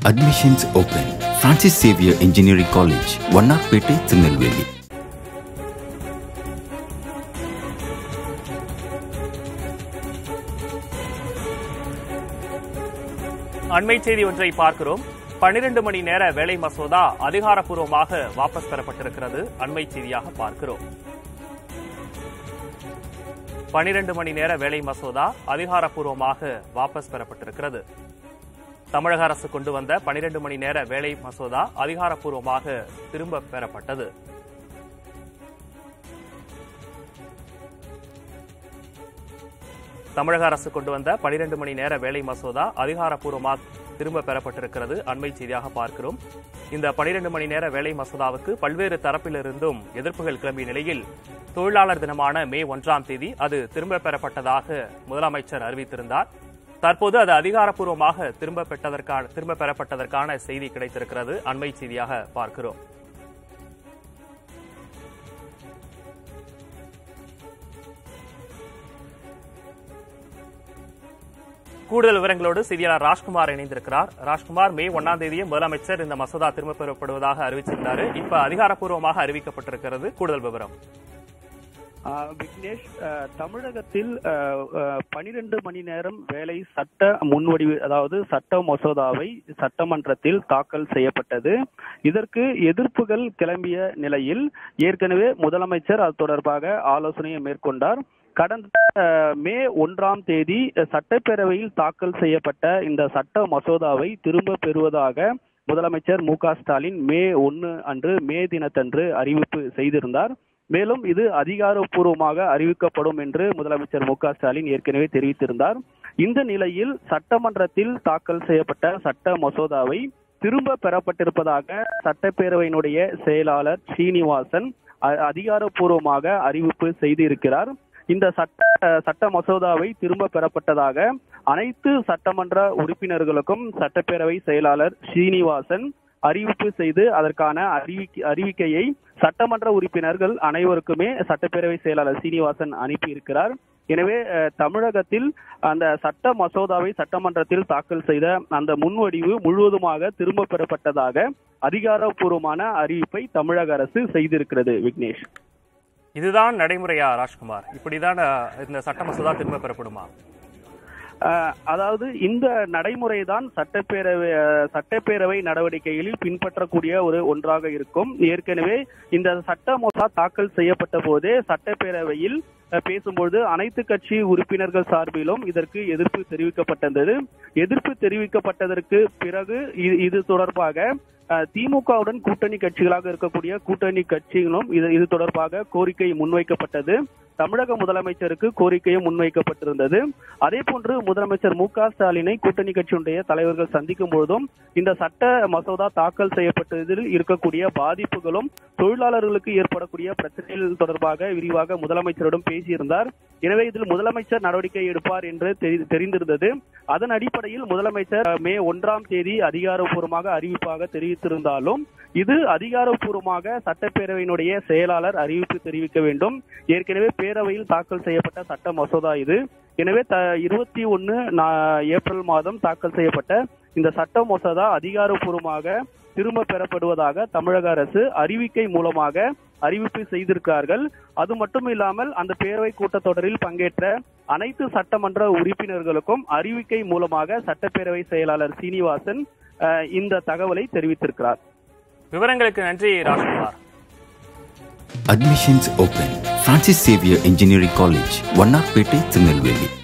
Admissions open. Francis Xavier Engineering College, Vannarpete, Tirunelveli. அண்மை செய்தி ஒன்றை பார்க்கிறோம் பன்னிரண்டு மணி நேர வேலை மசோதா அதிகாரப்பூர்வமாக வாபஸ் பெறப்பட்டிருக்கிறது அண்மை செய்தியாக பார்க்கிறோம் பன்னிரண்டு மணி நேர வேலை மசோதா அதிகாரப்பூர்வமாக வாபஸ் பெறப்பட்டிருக்கிறது தமிழக அரசு கொண்டு வந்த பன்னிரண்டு மணி நேர வேலை மசோதா அதிகாரப்பூர்வமாக திரும்ப பெறப்பட்டது தமிழக அரசு கொண்டு வந்த பனிரெண்டு மணி நேர வேலை மசோதா அதிகாரப்பூர்வமாக திரும்ப பெறப்பட்டிருக்கிறது அண்மை செய்தியாக பார்க்கிறோம் இந்த பனிரெண்டு மணி நேர வேலை மசோதாவுக்கு பல்வேறு தரப்பிலிருந்தும் எதிர்ப்புகள் கிளம்பிய நிலையில் தொழிலாளர் தினமான மே ஒன்றாம் தேதி அது திரும்ப பெறப்பட்டதாக முதலமைச்சர் அறிவித்திருந்தார் தற்போது அது அதிகாரப்பூர்வமாக திரும்ப பெற்றதற்கான திரும்ப பெறப்பட்டதற்கான செய்தி கிடைத்திருக்கிறது அண்மை செய்தியாக பார்க்கிறோம் கூடுதல் விவரங்களோடு செய்தியாளர் ராஜ்குமார் இணைந்திருக்கிறார் ராஜ்குமார் மே ஒன்னாம் தேதியே முதலமைச்சர் இந்த மசோதா திரும்ப பெறப்படுவதாக அறிவிச்சிருந்தாரு இப்ப அதிகாரப்பூர்வமாக அறிவிக்கப்பட்டிருக்கிறது கூடுதல் விவரம் ஆஹ் விக்னேஷ் ஆஹ் தமிழகத்தில் பனிரெண்டு மணி நேரம் வேலை சட்ட முன்வடிவு அதாவது சட்ட மசோதாவை சட்டமன்றத்தில் தாக்கல் செய்யப்பட்டது இதற்கு எதிர்ப்புகள் கிளம்பிய நிலையில் ஏற்கனவே முதலமைச்சர் அது தொடர்பாக ஆலோசனையை மேற்கொண்டார் கடந்த ஆஹ், மே ஒன்றாம் தேதி சட்டப்பேரவையில் தாக்கல் செய்யப்பட்ட இந்த சட்ட மசோதாவை திரும்ப பெறுவதாக முதலமைச்சர் மு க ஸ்டாலின் மே ஒன்னு அன்று மே தினத்தன்று அறிவிப்பு செய்திருந்தார் மேலும் இது அதிகாரப்பூர்வமாக அறிவிக்கப்படும் என்று முதலமைச்சர் மு க ஸ்டாலின் ஏற்கனவே தெரிவித்திருந்தார் இந்த நிலையில் சட்டமன்றத்தில் தாக்கல் செய்யப்பட்ட சட்ட மசோதாவை திரும்ப பெறப்பட்டிருப்பதாக சட்டப்பேரவையினுடைய செயலாளர் ஸ்ரீனிவாசன் அ- அதிகாரப்பூர்வமாக அறிவிப்பு செய்திருக்கிறார் இந்த சட்ட சட்ட மசோதாவை திரும்ப பெறப்பட்டதாக அனைத்து சட்டமன்ற உறுப்பினர்களுக்கும் சட்டப்பேரவை செயலாளர் ஸ்ரீனிவாசன் அறிவிப்பு செய்து அதற்கான அறிவிக்கை அறிவிக்கையை சட்டமன்ற உறுப்பினர்கள் அனைவருக்குமே சட்டப்பேரவை செயலாளர் சீனிவாசன் அனுப்பியிருக்கிறார் எனவே அஹ், தமிழகத்தில் அந்த சட்ட மசோதாவை சட்டமன்றத்தில் தாக்கல் செய்த அந்த முன்வடிவு முழுவதுமாக திரும்ப பெறப்பட்டதாக அதிகாரப்பூர்வமான அறிவிப்பை தமிழக அரசு செய்திருக்கிறது விக்னேஷ் இதுதான் நடைமுறையா ராஜ்குமார் இப்படிதான் அஹ், இந்த சட்ட மசோதா திரும்ப பெறப்படுமா அஹ், அதாவது இந்த நடைமுறை தான் சட்டப்பேரவை அஹ், சட்டப்பேரவை நடவடிக்கைகளில் பின்பற்றக்கூடிய ஒரு ஒன்றாக இருக்கும் ஏற்கனவே இந்த சட்ட மசோதா தாக்கல் செய்யப்பட்ட போதே சட்டப்பேரவையில் அஹ், பேசும்பொழுது அனைத்து கட்சி உறுப்பினர்கள் சார்பிலும் இதற்கு எதிர்ப்பு தெரிவிக்கப்பட்டிருந்தது எதிர்ப்பு தெரிவிக்கப்பட்டதற்கு பிறகு இ- இது தொடர்பாக அஹ், திமுகவுடன் கூட்டணி கட்சிகளாக இருக்கக்கூடிய கூட்டணி கட்சிகளும் இது இது தொடர்பாக கோரிக்கை முன்வைக்கப்பட்டது தமிழக முதலமைச்சருக்கு கோரிக்கையும் முன்வைக்கப்பட்டிருந்தது அதே போன்று முதலமைச்சர் மு க ஸ்டாலினை கூட்டணி கட்சியினுடைய தலைவர்கள் சந்திக்கும் பொழுதும் இந்த சட்ட மசோதா தாக்கல் செய்யப்பட்டதில் இருக்கக்கூடிய பாதிப்புகளும் தொழிலாளர்களுக்கு ஏற்படக்கூடிய பிரச்சனைகள் தொடர்பாக விரிவாக முதலமைச்சரிடம் பேசியிருந்தார் எனவே இதில் முதலமைச்சர் நடவடிக்கை எடுப்பார் என்று தெரி- தெரிந்திருந்தது அதன் அடிப்படையில் முதலமைச்சர் அஹ், மே ஒன்றாம் தேதி அதிகாரப்பூர்வமாக அறிவிப்பாக தெரிவித்திருந்தாலும் இது அதிகாரப்பூர்வமாக சட்டப்பேரவையினுடைய செயலாளர் அறிவிப்பு தெரிவிக்க வேண்டும் ஏற்கனவே பேரவையில் தாக்கல் செய்யப்பட்ட சட்ட மசோதா இது எனவே இருபத்தி ஒன்னு ஏப்ரல் மாதம் தாக்கல் செய்யப்பட்ட இந்த சட்ட மசோதா அதிகாரப்பூர்வமாக திரும்ப பெறப்படுவதாக தமிழக அரசு அறிவிக்கை மூலமாக அறிவிப்பு செய்திருக்கிறார்கள் அது மட்டும் இல்லாமல் அந்த பேரவை கூட்டத்தொடரில் பங்கேற்ற அனைத்து சட்டமன்ற உறுப்பினர்களுக்கும் அறிவிக்கை மூலமாக சட்டப்பேரவை செயலாளர் சீனிவாசன் அஹ், இந்த தகவலை தெரிவித்திருக்கிறார் விவரங்களுக்கு நன்றி Rajkumar Admissions open. Francis Xavier Engineering College, Vannarpete, Tirunelveli.